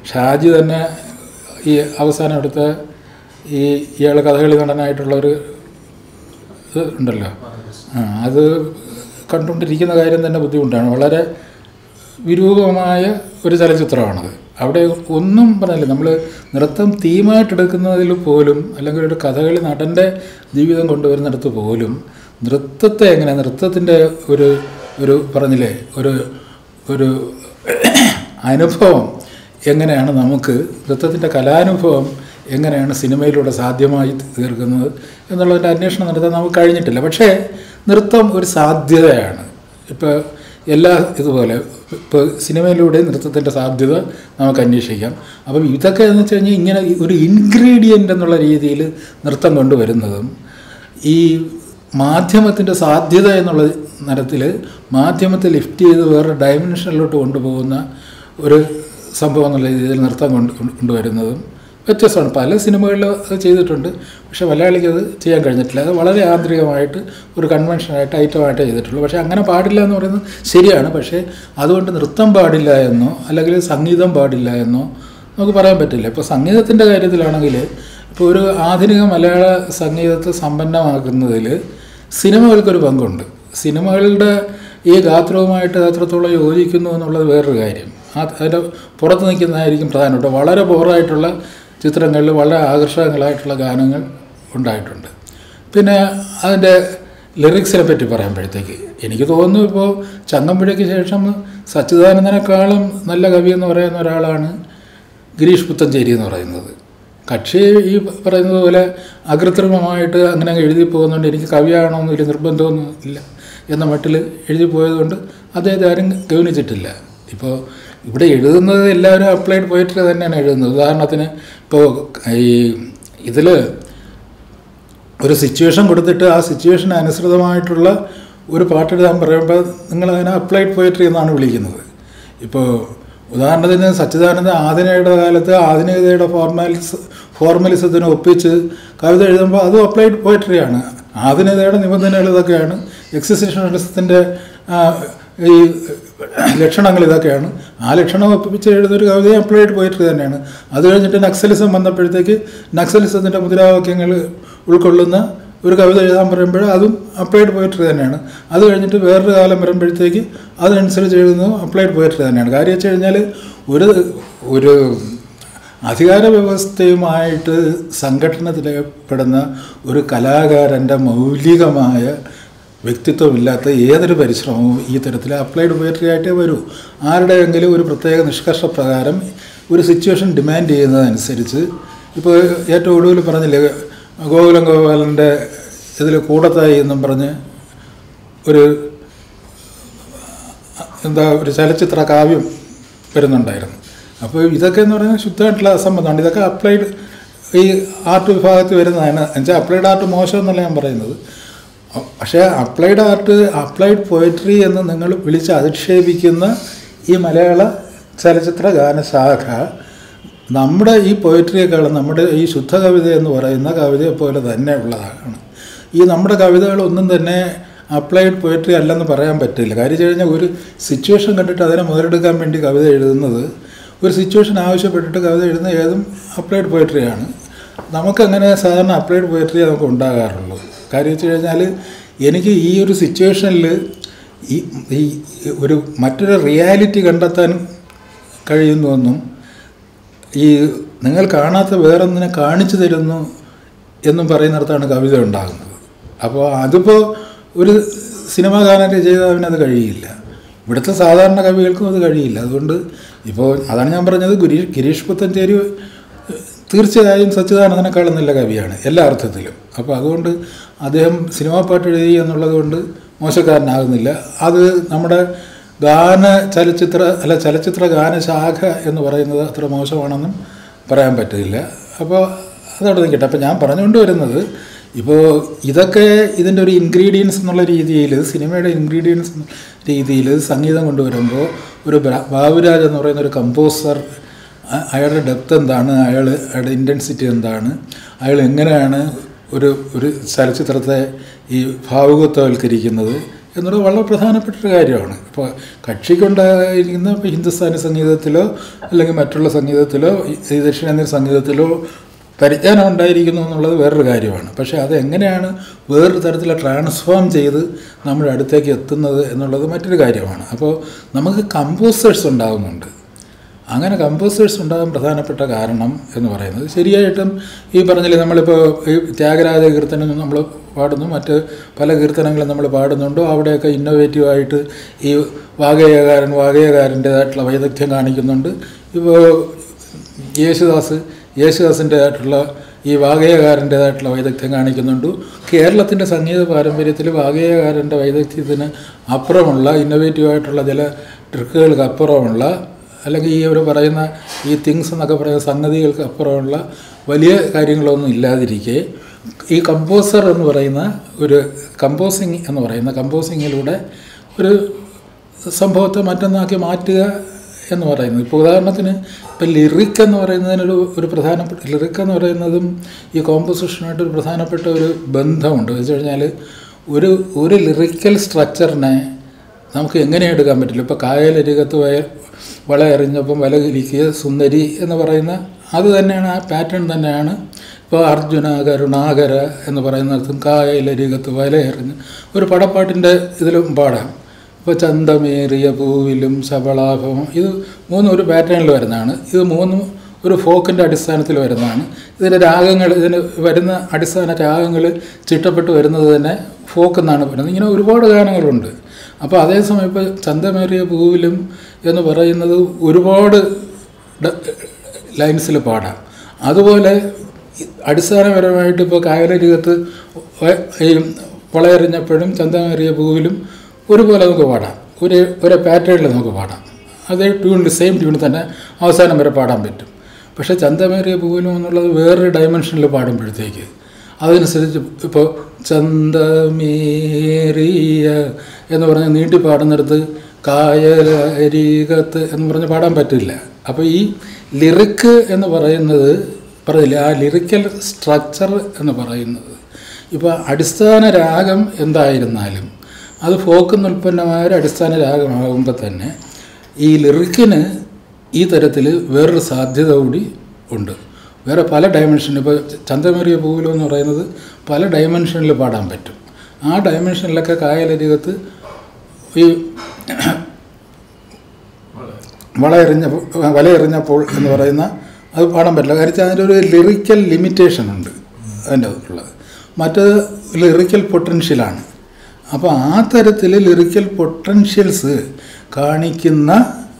ഷാജി തന്നെ ഈ അവസാനം എടുത്ത ഈ ഇയാൾ കഥകളി നടനായിട്ടുള്ളൊരു ഇത് ഉണ്ടല്ലോ ആ അത് കണ്ടുകൊണ്ടിരിക്കുന്ന കാര്യം തന്നെ ബുദ്ധിമുട്ടാണ് വളരെ വിരൂപമായ ഒരു ചലച്ചിത്രമാണത് അവിടെ ഒന്നും പറഞ്ഞില്ല നമ്മൾ നൃത്തം തീമായിട്ടെടുക്കുന്നതിൽ പോലും അല്ലെങ്കിൽ ഒരു കഥകളി നടൻ്റെ ജീവിതം കൊണ്ടുവരുന്നിടത്ത് പോലും നൃത്തത്തെ എങ്ങനെ നൃത്തത്തിൻ്റെ ഒരു ഒരു പറഞ്ഞില്ലേ ഒരു ഒരു അനുഭവം എങ്ങനെയാണ് നമുക്ക് നൃത്തത്തിൻ്റെ കലാനുഭവം എങ്ങനെയാണ് സിനിമയിലൂടെ സാധ്യമായി തീർക്കുന്നത് എന്നുള്ളതിൻ്റെ അന്വേഷണം നടത്താൻ നമുക്ക് കഴിഞ്ഞിട്ടില്ല പക്ഷേ നൃത്തം ഒരു സാധ്യതയാണ് ഇപ്പോൾ എല്ലാ ഇതുപോലെ ഇപ്പോൾ സിനിമയിലൂടെ നൃത്തത്തിൻ്റെ സാധ്യത നമുക്ക് അന്വേഷിക്കാം അപ്പം ഇതൊക്കെ എന്ന് വെച്ച് കഴിഞ്ഞാൽ ഇങ്ങനെ ഒരു ഇൻഗ്രീഡിയൻ്റ് എന്നുള്ള രീതിയിൽ നൃത്തം കൊണ്ടുവരുന്നതും ഈ മാധ്യമത്തിൻ്റെ സാധ്യത എന്നുള്ള തരത്തിൽ മാധ്യമത്തെ ലിഫ്റ്റ് ചെയ്ത് വേറെ ഡയമെൻഷനിലോട്ട് കൊണ്ടുപോകുന്ന ഒരു സംഭവം എന്നുള്ള രീതിയിൽ നൃത്തം കൊണ്ട് കൊണ്ടുവരുന്നതും വ്യത്യസ്തമാണ് പല സിനിമകളിലും അത് ചെയ്തിട്ടുണ്ട് പക്ഷേ മലയാളിക്ക് അത് ചെയ്യാൻ കഴിഞ്ഞിട്ടില്ല അത് വളരെ ആന്തരികമായിട്ട് ഒരു കൺവെൻഷനായിട്ട് ഐറ്റമായിട്ട് ചെയ്തിട്ടുള്ളൂ പക്ഷേ അങ്ങനെ പാടില്ല എന്ന് പറയുന്നത് ശരിയാണ് പക്ഷേ അതുകൊണ്ട് നൃത്തം പാടില്ല എന്നോ അല്ലെങ്കിൽ സംഗീതം പാടില്ല എന്നോ നമുക്ക് പറയാൻ പറ്റില്ല ഇപ്പോൾ സംഗീതത്തിൻ്റെ കാര്യത്തിലാണെങ്കിൽ ഇപ്പോൾ ഒരു ആധുനിക മലയാള സംഗീതത്തെ സമ്പന്നമാക്കുന്നതിൽ സിനിമകൾക്കൊരു പങ്കുണ്ട് സിനിമകളുടെ ഈ ഗാത്രവുമായിട്ട് എത്രത്തോളം യോജിക്കുന്നു എന്നുള്ളത് വേറൊരു കാര്യം ആ അതിൻ്റെ പുറത്ത് നിൽക്കുന്നതായിരിക്കും പ്രധാനപ്പെട്ട വളരെ ബോറായിട്ടുള്ള ചിത്രങ്ങളിൽ വളരെ ആകർഷകങ്ങളായിട്ടുള്ള ഗാനങ്ങൾ ഉണ്ടായിട്ടുണ്ട് പിന്നെ അതിൻ്റെ ലിറിക്സിനെ പറ്റി പറയുമ്പോഴത്തേക്ക് എനിക്ക് തോന്നുന്നു ഇപ്പോൾ ചങ്ങമ്പുഴയ്ക്ക് ശേഷം സച്ചിദാനന്ദനേക്കാളും നല്ല കവി എന്ന് പറയുന്ന ഒരാളാണ് ഗിരീഷ് പുത്തഞ്ചേരി എന്ന് പറയുന്നത് കക്ഷി ഈ പറയുന്നത് പോലെ അകൃത്രിമമായിട്ട് അങ്ങനെ അങ്ങ് എഴുതി പോകുന്നതുകൊണ്ട് എനിക്ക് കവിയാണോന്നും വലിയ നിർബന്ധമൊന്നും ഇല്ല എന്ന മട്ടിൽ എഴുതി പോയതുകൊണ്ട് അദ്ദേഹത്തെ ആരും ഗൗനിച്ചിട്ടില്ല ഇപ്പോൾ ഇവിടെ എഴുതുന്നത് എല്ലാവരും അപ്ലൈഡ് പോയിട്ടറി തന്നെയാണ് എഴുതുന്നത് ഉദാഹരണത്തിന് ഇപ്പോൾ ഈ ഇതിൽ ഒരു സിറ്റുവേഷൻ കൊടുത്തിട്ട് ആ സിറ്റുവേഷന് അനുസൃതമായിട്ടുള്ള ഒരു പാട്ടെഴുതാൻ പറയുമ്പോൾ നിങ്ങളതിനെ അപ്ലൈഡ് പോയിട്രി എന്നാണ് വിളിക്കുന്നത് ഇപ്പോൾ ഉദാഹരണത്തിന് സച്ചിദാനന്ദ ആധുനികയുടെ കാലത്ത് ആധുനികതയുടെ ഫോർമാലിസ് ഫോർമലിസത്തിന് ഒപ്പിച്ച് കവിത എഴുതുമ്പോൾ അതും അപ്ലൈഡ് പോയിട്രിയാണ് ആധുനികതയുടെ നിബന്ധനകൾ ഇതൊക്കെയാണ് എക്സിസ്റ്റൻഷ്യലിസത്തിൻ്റെ ഈ ലക്ഷണങ്ങൾ ഇതൊക്കെയാണ് ആ ലക്ഷണം ഒപ്പിച്ച് എഴുതുന്നൊരു കവിതയും അപ്ലൈഡ് പോയിട്രി തന്നെയാണ് അത് കഴിഞ്ഞിട്ട് നക്സലിസം വന്നപ്പോഴത്തേക്ക് നക്സലിസത്തിൻ്റെ മുദ്രാവാക്യങ്ങൾ ഉൾക്കൊള്ളുന്ന ഒരു കവിത എഴുതാൻ പറയുമ്പോൾ അതും അപ്ലൈഡ് പോയിട്രി തന്നെയാണ് അത് കഴിഞ്ഞിട്ട് വേറൊരു കാലം വരുമ്പോഴത്തേക്ക് അതനുസരിച്ച് എഴുതുന്നതും അപ്ലൈഡ് പോയിട്രി തന്നെയാണ് കാര്യം വെച്ച് കഴിഞ്ഞാൽ ഒരു ഒരു അധികാര വ്യവസ്ഥയുമായിട്ട് സംഘടനത്തിലേർപ്പെടുന്ന ഒരു കലാകാരൻ്റെ മൗലികമായ വ്യക്തിത്വമില്ലാത്ത ഏതൊരു പരിശ്രമവും ഈ തരത്തിൽ അപ്ലൈഡ് പോയട്രി ആയിട്ടേ വരൂ ആരുടെയെങ്കിലും ഒരു പ്രത്യേക നിഷ്കർഷ പ്രകാരം ഒരു സിറ്റുവേഷൻ ഡിമാൻഡ് ചെയ്യുന്നതനുസരിച്ച് ഇപ്പോൾ ഏറ്റവും ഒടുവിൽ പറഞ്ഞില്ലേ ഗോകുലം ഗോപാലൻ്റെ ഇതിൽ കൂടത്തായി എന്നും പറഞ്ഞ് ഒരു എന്താ ഒരു ചലച്ചിത്ര കാവ്യം വരുന്നുണ്ടായിരുന്നു അപ്പോൾ ഇതൊക്കെ എന്ന് പറയുന്നത് ശുദ്ധമായിട്ടുള്ള അസംബന്ധമാണ് ഇതൊക്കെ അപ്ലൈഡ് ഈ ആർട്ട് വിഭാഗത്തിൽ വരുന്നതാണ് എന്നുവെച്ചാൽ അപ്ലൈഡ് ആർട്ട് മോശം എന്നല്ല ഞാൻ പറയുന്നത് പക്ഷേ അപ്ലൈഡ് ആർട്ട് അപ്ലൈഡ് പോയട്രി എന്ന് നിങ്ങൾ വിളിച്ച് അധിക്ഷേപിക്കുന്ന ഈ മലയാള ചലച്ചിത്ര ഗാനശാഖ നമ്മുടെ ഈ പോയട്രിയേക്കാളും നമ്മുടെ ഈ ശുദ്ധ കവിത എന്ന് പറയുന്ന കവിതയെ പോലെ തന്നെ ഉള്ളതാണ് ഈ നമ്മുടെ കവിതകളൊന്നും തന്നെ അപ്ലൈഡ് പോയട്രി അല്ലെന്ന് പറയാൻ പറ്റില്ല കാര്യം വെച്ച് കഴിഞ്ഞാൽ ഒരു സിറ്റുവേഷൻ കണ്ടിട്ട് അതിനെ മുതലെടുക്കാൻ വേണ്ടി കവിത എഴുതുന്നത് ഒരു സിറ്റുവേഷൻ ആവശ്യപ്പെട്ടിട്ട് കവിത എഴുതുന്ന ഏതും അപ്ലൈഡ് പോയട്രിയാണ് നമുക്കങ്ങനെ സാധാരണ അപ്ലൈഡ് പോയട്രി നമുക്ക് ഉണ്ടാകാറുള്ളൂ കാര്യം വെച്ച് കഴിഞ്ഞാൽ എനിക്ക് ഈ ഒരു സിറ്റുവേഷനിൽ ഈ ഈ ഒരു മറ്റൊരു റിയാലിറ്റി കണ്ടെത്താൻ കഴിയുന്നുവെന്നും ഈ നിങ്ങൾ കാണാത്ത വേറൊന്നിനെ കാണിച്ചു തരുന്നു എന്നും പറയുന്നിടത്താണ് കവിത ഉണ്ടാകുന്നത് അപ്പോൾ അതിപ്പോൾ ഒരു സിനിമ ഗാന രചയിതാവിന് അത് കഴിയില്ല ഇവിടുത്തെ സാധാരണ കവികൾക്കും അത് കഴിയില്ല അതുകൊണ്ട് ഇപ്പോൾ അതാണ് ഞാൻ പറഞ്ഞത് ഗുരീഷ് ഗിരീഷ് പുത്തഞ്ചേരി തീർച്ചയായും സച്ചിദാനന്ദനേക്കാളും നല്ല കവിയാണ് എല്ലാ അർത്ഥത്തിലും അപ്പോൾ അതുകൊണ്ട് അദ്ദേഹം സിനിമാ പാട്ട് എഴുതി എന്നുള്ളത് കൊണ്ട് മോശക്കാരനാകുന്നില്ല അത് നമ്മുടെ ഗാന ചലച്ചിത്ര അല്ല ചലച്ചിത്ര ഗാനശാഖ എന്ന് പറയുന്നത് അത്ര മോശമാണെന്നും പറയാൻ പറ്റില്ല അപ്പോൾ അതവിടെ നിൽക്കട്ടെ അപ്പോൾ ഞാൻ പറഞ്ഞുകൊണ്ട് വരുന്നത് ഇപ്പോൾ ഇതൊക്കെ ഇതിൻ്റെ ഒരു ഇൻഗ്രീഡിയൻസ് എന്നുള്ള രീതിയിൽ സിനിമയുടെ ഇൻഗ്രീഡിയൻസ് രീതിയിൽ സംഗീതം കൊണ്ടുവരുമ്പോൾ ഒരു ബാബുരാജ് എന്ന് പറയുന്ന ഒരു കമ്പോസർ അയാളുടെ ഡെപ്ത് എന്താണ് അയാൾ അയാളുടെ ഇൻറ്റൻസിറ്റി എന്താണ് അയാൾ എങ്ങനെയാണ് ഒരു ഒരു ചലച്ചിത്രത്തെ ഈ ഭാവുകത്വവൽക്കരിക്കുന്നത് എന്നുള്ളത് വളരെ പ്രധാനപ്പെട്ട ഒരു കാര്യമാണ് ഇപ്പോൾ കക്ഷിക്കുണ്ടായിരിക്കുന്ന ഇപ്പോൾ ഹിന്ദുസ്ഥാനി സംഗീതത്തിലോ അല്ലെങ്കിൽ മറ്റുള്ള സംഗീതത്തിലോ ഈ ദക്ഷിണേന്ത്യൻ സംഗീതത്തിലോ പരിജ്ഞാനം ഉണ്ടായിരിക്കുന്നു എന്നുള്ളത് വേറൊരു കാര്യമാണ് പക്ഷേ അത് എങ്ങനെയാണ് വേറൊരു തരത്തിൽ ട്രാൻസ്ഫോം ചെയ്ത് നമ്മുടെ അടുത്തേക്ക് എത്തുന്നത് എന്നുള്ളത് മറ്റൊരു കാര്യമാണ് അപ്പോൾ നമുക്ക് കമ്പോസേഴ്സ് ഉണ്ടാകുന്നുണ്ട് അങ്ങനെ കമ്പോസേഴ്സ് ഉണ്ടാകാൻ പ്രധാനപ്പെട്ട കാരണം എന്ന് പറയുന്നത് ശരിയായിട്ടും ഈ പറഞ്ഞില്ലേ നമ്മളിപ്പോൾ ഈ ത്യാഗരാജ കീർത്തനം നമ്മൾ പാടുന്നു മറ്റ് പല കീർത്തനങ്ങളും നമ്മൾ പാടുന്നുണ്ടോ അവിടെയൊക്കെ ഇന്നോവേറ്റീവായിട്ട് ഈ വാഗേയകാരൻ വാഗേയകാരൻ്റേതായിട്ടുള്ള വൈദഗ്ധ്യം കാണിക്കുന്നുണ്ട് ഇപ്പോൾ യേശുദാസ് യേശുദാസിൻ്റെ ആയിട്ടുള്ള ഈ വാഗേയകാരൻ്റേതായിട്ടുള്ള വൈദഗ്ധ്യം കാണിക്കുന്നുണ്ട് കേരളത്തിൻ്റെ സംഗീത പാരമ്പര്യത്തിൽ വാഗേയകാരൻ്റെ വൈദഗ്ധ്യത്തിന് അപ്പുറമുള്ള ഇന്നോവേറ്റീവായിട്ടുള്ള ചില ട്രിക്കുകൾക്ക് അപ്പുറമുള്ള അല്ലെങ്കിൽ ഈ ഒരു പറയുന്ന ഈ തിങ്സ് എന്നൊക്കെ പറയുന്ന സംഗതികൾക്ക് അപ്പുറമുള്ള വലിയ കാര്യങ്ങളൊന്നും ഇല്ലാതിരിക്കെ ഈ കമ്പോസർ എന്ന് പറയുന്ന ഒരു കമ്പോസിങ് എന്ന് പറയുന്ന കമ്പോസിങ്ങിലൂടെ ഒരു സംഭവത്തെ മറ്റൊന്നാക്കി മാറ്റുക എന്ന് പറയുന്നത് ഇപ്പോൾ ഉദാഹരണത്തിന് ഇപ്പം ലിറിക് എന്ന് പറയുന്നതിനൊരു ഒരു പ്രധാനപ്പെട്ട ലിറിക് എന്ന് പറയുന്നതും ഈ കോമ്പോസിഷനായിട്ട് ഒരു പ്രധാനപ്പെട്ട ഒരു ബന്ധമുണ്ട് വെച്ച് കഴിഞ്ഞാൽ ഒരു ഒരു ലിറിക്കൽ സ്ട്രക്ചറിനെ നമുക്ക് എങ്ങനെ എടുക്കാൻ പറ്റില്ല ഇപ്പോൾ കായലരികത്ത് വയ വള എറിഞ്ഞപ്പം വല കിലിക്കുക സുന്ദരി എന്ന് പറയുന്ന അത് തന്നെയാണ് ആ പാറ്റേൺ തന്നെയാണ് ഇപ്പോൾ അർജുന കരുണാകര എന്ന് പറയുന്നിടത്തും കായലരികത്ത് വല എറിഞ്ഞ് ഒരു പടപ്പാട്ടിൻ്റെ ഇതിലും പാടാം ഇപ്പോൾ ചന്തമേറിയ പൂവിലും ശബളാഭവും ഇത് മൂന്നും ഒരു പാറ്റേണിൽ വരുന്നതാണ് ഇത് മൂന്നും ഒരു ഫോക്കിൻ്റെ അടിസ്ഥാനത്തിൽ വരുന്നതാണ് ഇതിൻ്റെ രാഗങ്ങൾ ഇതിന് വരുന്ന അടിസ്ഥാന രാഗങ്ങൾ ചിട്ടപ്പെട്ട് വരുന്നത് തന്നെ ഫോക്ക് എന്നാണ് പറയുന്നത് ഇങ്ങനെ ഒരുപാട് ഗാനങ്ങളുണ്ട് അപ്പോൾ അതേസമയം ഇപ്പോൾ ചന്തമേറിയ പൂവിലും എന്ന് പറയുന്നത് ഒരുപാട് ലൈൻസിൽ പാടാം അതുപോലെ അടിസ്ഥാനപരമായിട്ട് ഇപ്പോൾ കായലരികത്ത് ഈ വളയെറിഞ്ഞപ്പോഴും ചന്തമേറിയ പൂവിലും ഒരുപോലെ നമുക്ക് പാടാം ഒരു ഒരേ പാറ്റേണിൽ നമുക്ക് പാടാം അതേ ട്യൂണിൽ സെയിം ട്യൂണിൽ തന്നെ അവസാനം വരെ പാടാൻ പറ്റും പക്ഷേ ചന്തമേറിയ പൂവിലും എന്നുള്ളത് വേറൊരു ഡയമെൻഷനിൽ പാടുമ്പോഴത്തേക്ക് അതനുസരിച്ച് ഇപ്പോൾ ചന്തമേറിയ എന്ന് പറഞ്ഞ് നീട്ടി പാടുന്നിടത്ത് കായലരികത്ത് എന്ന് പറഞ്ഞ് പാടാൻ പറ്റില്ല അപ്പോൾ ഈ ലിറിക്ക് എന്ന് പറയുന്നത് പറയില്ല ആ ലിറിക്കൽ സ്ട്രക്ചർ എന്ന് പറയുന്നത് ഇപ്പോൾ അടിസ്ഥാന രാഗം എന്തായിരുന്നാലും അത് ഫോക്കുന്ന ഉൽപ്പന്നമായ ഒരു അടിസ്ഥാന രാഗമാകുമ്പോൾ തന്നെ ഈ ലിറിക്കിന് ഈ തരത്തിൽ വേറൊരു സാധ്യത കൂടി ഉണ്ട് വേറെ പല ഡയമെൻഷനിൽ ഇപ്പോൾ ചന്തമേറിയ പൂവിലോ എന്ന് പറയുന്നത് പല ഡയമെൻഷനിൽ പാടാൻ പറ്റും ആ ഡയമെൻഷനിലൊക്കെ കായലരികത്ത് ഈ വള എറിഞ്ഞ വല എറിഞ്ഞപ്പോൾ എന്ന് പറയുന്ന അത് പാടാൻ പറ്റില്ല കാര്യം അതിൻ്റെ ഒരു ലിറിക്കൽ ലിമിറ്റേഷൻ ഉണ്ട് അതിൻ്റെ ഉള്ളത് മറ്റത് ലിറിക്കൽ പൊട്ടൻഷ്യലാണ് അപ്പോൾ ആ തരത്തിൽ ലിറിക്കൽ പൊട്ടൻഷ്യൽസ് കാണിക്കുന്ന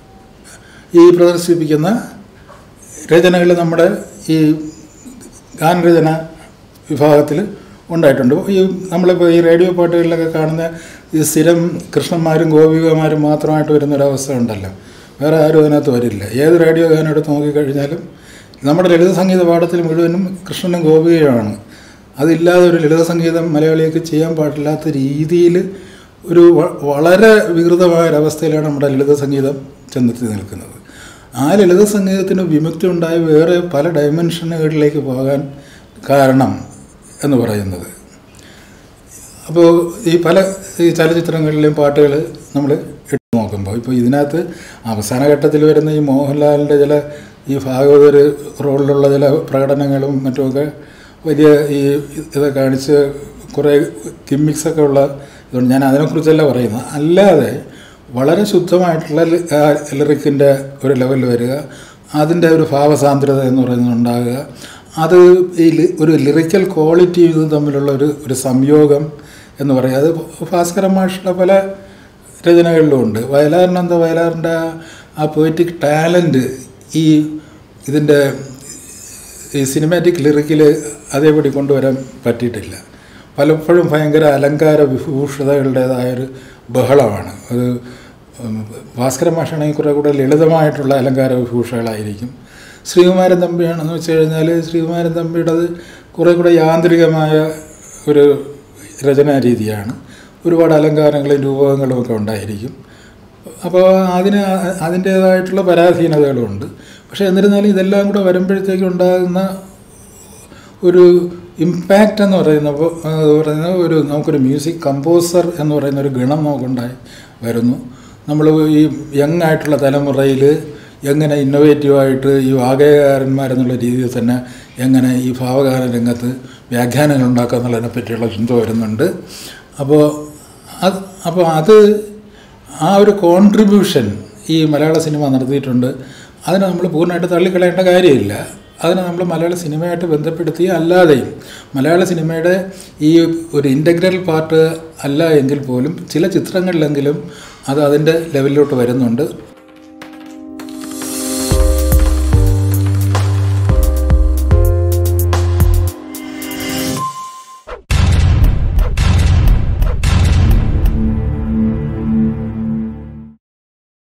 ഈ പ്രദർശിപ്പിക്കുന്ന രചനകൾ നമ്മുടെ ഈ ഗാനരചന വിഭാഗത്തിൽ ഉണ്ടായിട്ടുണ്ട് ഈ നമ്മളിപ്പോൾ ഈ റേഡിയോ പാട്ടുകളിലൊക്കെ കാണുന്ന ഈ സ്ഥിരം കൃഷ്ണന്മാരും ഗോപികമാരും മാത്രമായിട്ട് വരുന്നൊരവസ്ഥ ഉണ്ടല്ലോ വേറെ ആരും അതിനകത്ത് വരില്ല ഏത് റേഡിയോ ഗാനം എടുത്ത് നോക്കിക്കഴിഞ്ഞാലും നമ്മുടെ ലളിത സംഗീത പാഠത്തിൽ മുഴുവനും കൃഷ്ണനും ഗോപികയുമാണ് അതില്ലാതെ ഒരു ലളിത സംഗീതം മലയാളികൾക്ക് ചെയ്യാൻ പാടില്ലാത്ത രീതിയിൽ ഒരു വളരെ വികൃതമായ ഒരവസ്ഥയിലാണ് നമ്മുടെ ലളിത സംഗീതം ചെന്നെത്തി നിൽക്കുന്നത് ആ ലളിത സംഗീതത്തിന് വിമുക്തി ഉണ്ടായി വേറെ പല ഡയമെൻഷനുകളിലേക്ക് പോകാൻ കാരണം എന്ന് പറയുന്നത് അപ്പോൾ ഈ പല ഈ ചലച്ചിത്രങ്ങളിലെയും പാട്ടുകൾ നമ്മൾ എടുത്തു നോക്കുമ്പോൾ ഇപ്പോൾ ഇതിനകത്ത് അവസാന ഘട്ടത്തിൽ വരുന്ന ഈ മോഹൻലാലിൻ്റെ ചില ഈ ഭാഗവതർ റോളിലുള്ള ചില പ്രകടനങ്ങളും മറ്റുമൊക്കെ വലിയ ഈ ഇത് കാണിച്ച് കുറേ കിമ്മിക്സൊക്കെ ഉള്ള ഇതുകൊണ്ട് ഞാൻ അതിനെക്കുറിച്ചല്ല പറയുന്നത് അല്ലാതെ വളരെ ശുദ്ധമായിട്ടുള്ള ലിറിക്കിൻ്റെ ഒരു ലെവൽ വരിക അതിൻ്റെ ഒരു ഭാവസാന്ദ്രത എന്ന് പറയുന്നത് ഉണ്ടാകുക അത് ഈ ഒരു ലിറിക്കൽ ക്വാളിറ്റി ഇതും തമ്മിലുള്ള ഒരു ഒരു സംയോഗം എന്ന് പറയുക അത് ഭാസ്കരൻ മാഷുടെ പല രചനകളിലും ഉണ്ട് വയലാറിന് എന്താ വയലാറിൻ്റെ ആ പോയിറ്റിക് ടാലൻറ്റ് ഈ ഇതിൻ്റെ ഈ സിനിമാറ്റിക് ലിറിക്കിൽ അതേപടി കൊണ്ടുവരാൻ പറ്റിയിട്ടില്ല പലപ്പോഴും ഭയങ്കര അലങ്കാര വിഭൂഷിതകളുടേതായൊരു ബഹളമാണ് അത് ഭാസ്കര മാഷാണെങ്കിൽ കുറേ കൂടെ ലളിതമായിട്ടുള്ള അലങ്കാര വിഭൂഷകളായിരിക്കും ശ്രീകുമാരൻ തമ്പിയാണെന്ന് വെച്ച് കഴിഞ്ഞാൽ ശ്രീകുമാരൻ തമ്പിയുടേത് കുറേ കൂടെ യാന്ത്രികമായ ഒരു രചനാ രീതിയാണ് ഒരുപാട് അലങ്കാരങ്ങളും രൂപങ്ങളും ഒക്കെ ഉണ്ടായിരിക്കും അപ്പോൾ അതിന് അതിൻ്റേതായിട്ടുള്ള പരാധീനതകളുമുണ്ട് പക്ഷേ എന്നിരുന്നാലും ഇതെല്ലാം കൂടെ വരുമ്പോഴത്തേക്കും ഉണ്ടാകുന്ന ഒരു ഇമ്പാക്റ്റ് എന്ന് പറയുന്നപ്പോൾ പറയുന്ന ഒരു നമുക്കൊരു മ്യൂസിക് കമ്പോസർ എന്ന് പറയുന്ന ഒരു ഗുണം നമുക്കുണ്ടായി വരുന്നു നമ്മൾ ഈ യങ് ആയിട്ടുള്ള തലമുറയിൽ എങ്ങനെ ഇന്നോവേറ്റീവായിട്ട് ഈ വാഗകാരന്മാരെന്നുള്ള രീതിയിൽ തന്നെ എങ്ങനെ ഈ ഭാവഗാന രംഗത്ത് വ്യാഖ്യാനങ്ങൾ ഉണ്ടാക്കുക എന്നുള്ളതിനെ പറ്റിയുള്ള ചിന്ത വരുന്നുണ്ട് അപ്പോൾ അത് അപ്പോൾ അത് ആ ഒരു കോൺട്രിബ്യൂഷൻ ഈ മലയാള സിനിമ നടത്തിയിട്ടുണ്ട് അതിനെ നമ്മൾ പൂർണ്ണമായിട്ട് തള്ളിക്കളയേണ്ട കാര്യമില്ല അതിനെ നമ്മൾ മലയാള സിനിമയായിട്ട് ബന്ധപ്പെടുത്തി അല്ലാതെയും മലയാള സിനിമയുടെ ഈ ഒരു ഇൻ്റഗ്രൽ പാർട്ട് അല്ല എങ്കിൽ പോലും ചില ചിത്രങ്ങളിലെങ്കിലും അത് അതിൻ്റെ ലെവലിലോട്ട് വരുന്നുണ്ട്